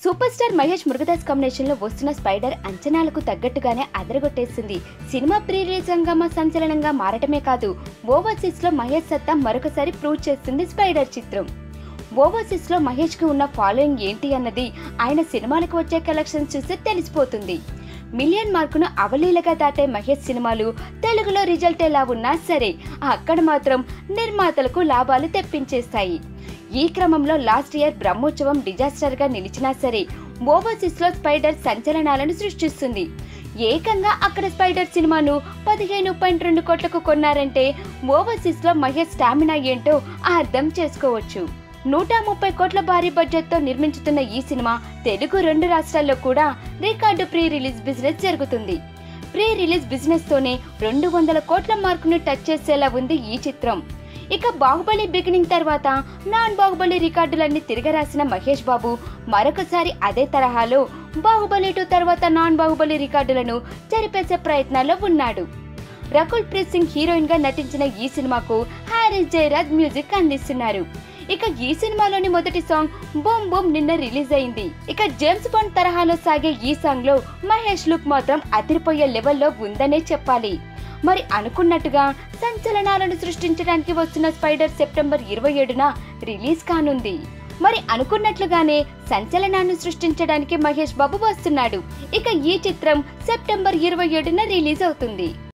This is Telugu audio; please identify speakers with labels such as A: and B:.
A: super superstar Mahesh Murugadoss combination లో వస్తున్న స్పైడర్ అంచనాలకు తగ్గట్టుగానే అదరగొట్టేస్తుంది సినిమా ప్రీ రిలీజ్ హంగామా సంచలనంగా మారటమే కాదు ఓవర్సీస్ లో మహేష్ సత్తా మరొకసారి ప్రూవ్ చేస్తుంది స్పైడర్ చిత్రం ఓవర్సీస్ లో మహేష్ కి ఉన్న ఫాలోయింగ్ ఏంటి అన్నది ఆయన సినిమాలకు వచ్చే కలెక్షన్స్ చూస్తే తెలిసిపోతుంది మిలియన్ మార్కును అవలీలగా దాటే మహేష్ సినిమాలు తెలుగులో రిజల్ట్ ఎలా ఉన్నా సరే అక్కడ మాత్రం నిర్మాతలకు లాభాలు తెప్పించేస్తాయి ఈ క్రమంలో లాస్ట్ ఇయర్ బ్రహ్మోత్సవం డిజాస్టర్ గా నిలిచినా సరే ఓవర్సీస్ లో స్పైడర్ సంచలనాలను సృష్టిస్తుంది ఏకంగా అక్కడ స్పైడర్ సినిమాను పదిహేను పాయింట్ రెండు కోట్లకు కొన్నారంటే ఓవర్సీస్ లో మహేష్ స్టామినా ఏంటో అర్థం చేసుకోవచ్చు నూట ముప్పై కోట్ల భారీ బడ్జెట్ తో నిర్మించుతున్న ఈ సినిమా తెలుగు రెండు రాష్ట్రాల్లో కూడా రికార్డు ప్రీ రిలీజ్ బిజినెస్ జరుగుతుంది ప్రీ రిలీజ్ బిజినెస్ తోనే రెండు వందల కోట్ల మార్కును టచ్ చేసేలా ఉంది ఈ చిత్రం ఇక బాహుబలి బిగినింగ్ తర్వాత నాన్ బాహుబలి రికార్డులన్నీ తిరగరాసిన మహేష్ బాబు మరొకసారి అదే తరహాలో బాహుబలి టూ తర్వాత నాన్ బాహుబలి రికార్డులను చెరిపేసే ప్రయత్నాల్లో ఉన్నాడు రకుల్ ప్రీత్ సింగ్ హీరోయిన్ గా నటించిన ఈ సినిమాకు హారిస్ జయరాజ్ మ్యూజిక్ అందిస్తున్నారు ఇక ఈ సినిమాలోని మొదటి సాంగ్ బూమ్ బూమ్ నిన్న రిలీజ్ అయింది ఇక జేమ్స్ బాండ్ తరహాలో సాగే ఈ సాంగ్ లో మహేష్ లుక్ మాత్రం అదిరిపోయే లెవెల్లో ఉందనే చెప్పాలి మరి అనుకున్నట్టుగా సంచలనాలను సృష్టించడానికి వస్తున్న స్పైడర్ సెప్టెంబర్ ఇరవై ఏడున రిలీజ్ కానుంది మరి అనుకున్నట్లుగానే సంచలనాన్ని సృష్టించడానికి మహేష్ బాబు వస్తున్నాడు ఇక ఈ చిత్రం సెప్టెంబర్ ఇరవై ఏడున రిలీజ్ అవుతుంది